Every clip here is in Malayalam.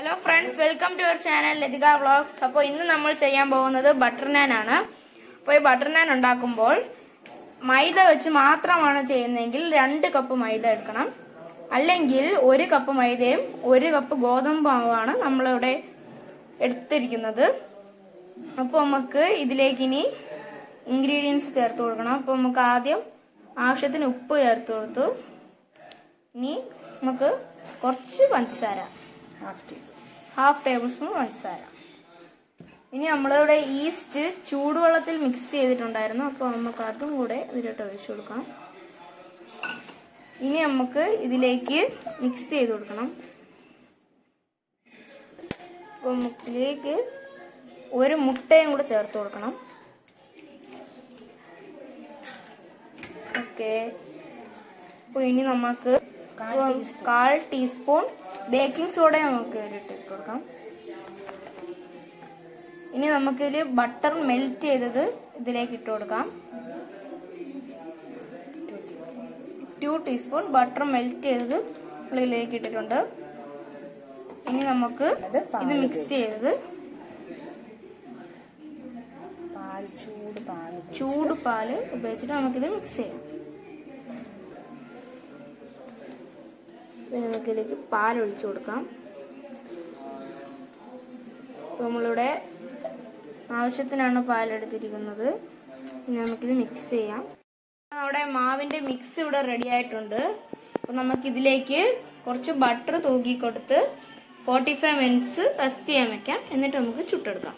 hello friends welcome to your channel Latika vlogs അപ്പോൾ ഇന്ന് നമ്മൾ ചെയ്യാൻ പോകുന്നത് ബട്ടർ നാൻ ആണ് അപ്പോൾ ഈ ബട്ടർ നാൻ ഉണ്ടാക്കുമ്പോൾ മൈദ വെച്ച് മാത്രമാണ് ചെയ്യുന്നതെങ്കിൽ രണ്ട് കപ്പ് മൈദ എടുക്കണം അല്ലെങ്കിൽ ഒരു കപ്പ് മൈദയും ഒരു കപ്പ് ഗോതമ്പ് മാവാണ് നമ്മളിവിടെ എടുത്തിരിക്കുന്നത് അപ്പോൾ നമുക്ക് ഇതിലേക്ക് ഇനി ഇൻഗ്രീഡിയൻസ് ചേർത്ത് കൊടുക്കണം അപ്പോൾ നമുക്ക് ആദ്യം ആവശ്യത്തിന് ഉപ്പ് ചേർത്ത് കൊടുത്തു ഇനി നമുക്ക് കുറച്ച് പഞ്ചസാര ഹാഫ് ടേബിൾ സ്പൂൺ പഞ്ചസാര ഇനി നമ്മളിവിടെ ഈസ്റ്റ് ചൂടുവെള്ളത്തിൽ മിക്സ് ചെയ്തിട്ടുണ്ടായിരുന്നു അപ്പോൾ നമുക്ക് അതും കൂടെ ഇതിലോട്ട് ഒഴിച്ചു കൊടുക്കാം ഇനി നമുക്ക് ഇതിലേക്ക് മിക്സ് ചെയ്ത് കൊടുക്കണം അപ്പോൾ നമുക്ക് ഇതിലേക്ക് ഒരു മുട്ടയും കൂടെ ചേർത്ത് കൊടുക്കണം ഓക്കെ അപ്പോൾ ഇനി നമുക്ക് കാൽ ടീസ്പൂൺ ബേക്കിംഗ് സോഡ നമുക്ക് ഇതിലിട്ട് ഇട്ട് കൊടുക്കാം ഇനി നമുക്കിതിൽ ബട്ടർ മെൽറ്റ് ചെയ്തത് ഇതിലേക്ക് ഇട്ട് കൊടുക്കാം ടു ടീസ്പൂൺ ബട്ടർ മെൽറ്റ് ചെയ്തത് നമ്മൾ ഇതിലേക്ക് ഇട്ടിട്ടുണ്ട് ഇനി നമുക്ക് ഇത് മിക്സ് ചെയ്തത് പാൽ ചൂട് പാൽ ചൂട് പാല് ഉപയോഗിച്ചിട്ട് നമുക്കിത് മിക്സ് ചെയ്യാം പിന്നെ നമുക്കിതിലേക്ക് പാൽ ഒഴിച്ചു കൊടുക്കാം അപ്പോൾ നമ്മളിവിടെ ആവശ്യത്തിനാണ് പാൽ എടുത്തിരിക്കുന്നത് ഇനി നമുക്കിത് മിക്സ് ചെയ്യാം നമ്മുടെ മാവിന്റെ മിക്സ് ഇവിടെ റെഡി ആയിട്ടുണ്ട് അപ്പോൾ നമുക്കിതിലേക്ക് കുറച്ച് ബട്ടർ തൂക്കി കൊടുത്ത് ഫോർട്ടി ഫൈവ് മിനിറ്റ്സ് റെസ്റ്റ് ചെയ്യാൻ വെക്കാം എന്നിട്ട് നമുക്ക് ചുട്ടെടുക്കാം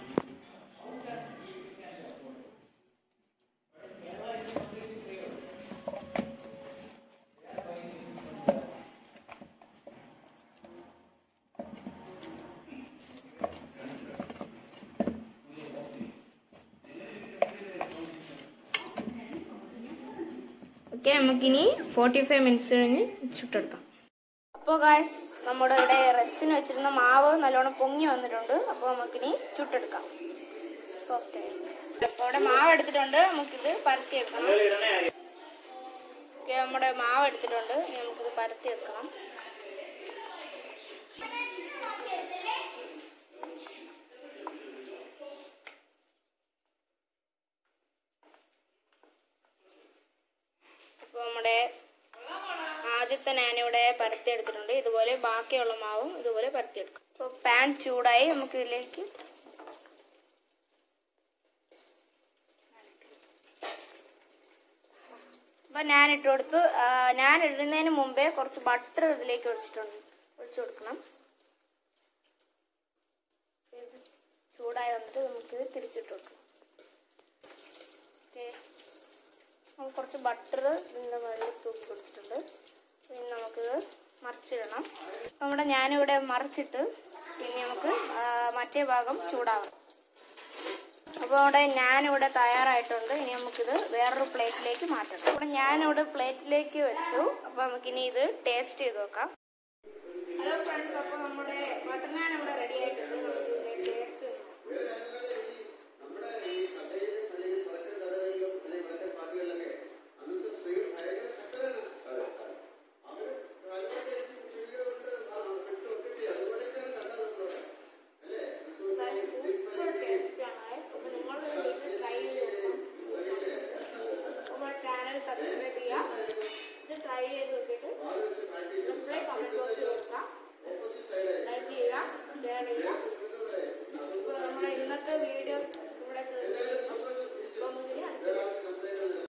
ഓക്കെ നമുക്കിനി ഫോർട്ടി ഫൈവ് മിനിറ്റ്സ് കഴിഞ്ഞ് ചുട്ടെടുക്കാം അപ്പോൾ ഗായ്സ് നമ്മുടെ ഇവിടെ റെസ്റ്റിന് വെച്ചിരുന്ന മാവ് നല്ലോണം പൊങ്ങി വന്നിട്ടുണ്ട് അപ്പോൾ നമുക്കിനി ചുട്ടെടുക്കാം സോഫ്റ്റ് അപ്പോൾ ഇവിടെ മാവ് എടുത്തിട്ടുണ്ട് നമുക്കിത് പരത്തിയെടുക്കണം ഓക്കെ നമ്മുടെ മാവ് എടുത്തിട്ടുണ്ട് ഇനി നമുക്കിത് പരത്തിയെടുക്കണം അപ്പോൾ നമ്മുടെ ആദ്യത്തെ ഞാനിവിടെ പരത്തിയെടുത്തിട്ടുണ്ട് ഇതുപോലെ ബാക്കിയുള്ള മാവും ഇതുപോലെ പരത്തിയെടുക്കും അപ്പോൾ പാൻ ചൂടായി നമുക്ക് ഇതിലേക്ക് അപ്പൊ ഞാൻ ഇട്ട് കൊടുത്തു ആ, ഞാൻ ഇടുന്നതിന് മുമ്പേ കുറച്ച് ബട്ടർ ഇതിലേക്ക് ഒഴിച്ചിട്ടുണ്ട് ഒഴിച്ചു കൊടുക്കണം ഇത് ചൂടായി വന്നിട്ട് നമുക്ക് തിരിച്ചിട്ട് കൊടുക്കണം ഓക്കെ നമുക്ക് കുറച്ച് ബട്ടർ ഇതിൻ്റെ മുകളിൽ തൂക്കി കൊടുത്തിട്ടുണ്ട് ഇനി നമുക്ക് മറിച്ചിടണം നമ്മുടെ ഞാനിവിടെ മറിച്ചിട്ട് പിന്നെ നമുക്ക് ആ, മറ്റേ ഭാഗം ചൂടാവണം അപ്പോൾ അവിടെ ഞാനിവിടെ തയ്യാറായിട്ടുണ്ട് ഇനി നമുക്കിത് വേറൊരു പ്ലേറ്റിലേക്ക് മാറ്റണം അപ്പോൾ ഞാനിവിടെ പ്ലേറ്റിലേക്ക് വെച്ചു അപ്പോൾ നമുക്കിനി ഇത് ടേസ്റ്റ് ചെയ്ത് നോക്കാം ഹലോ ഫ്രണ്ട്സ് അപ്പോൾ നമ്മുടെ മട്ടൻ ഞാൻ ഇവിടെ റെഡി ആയിട്ടുണ്ട് നമുക്ക് ഇതിലേക്ക് ടേസ്റ്റ് സൂപ്പർ ടേസ്റ്റ് ആണ് അപ്പോൾ നിങ്ങൾ ഇത് ട്രൈ ചെയ്ത് നോക്കണം നമ്മുടെ ചാനൽ സബ്സ്ക്രൈബ് ചെയ്യുക ഇത് ട്രൈ ചെയ്ത് നോക്കിയിട്ട് റിപ്ലൈ കമൻറ്റ് ബോക്സിൽ കൊടുക്കുക ലൈക്ക് ചെയ്യുക ഷെയർ ചെയ്യുക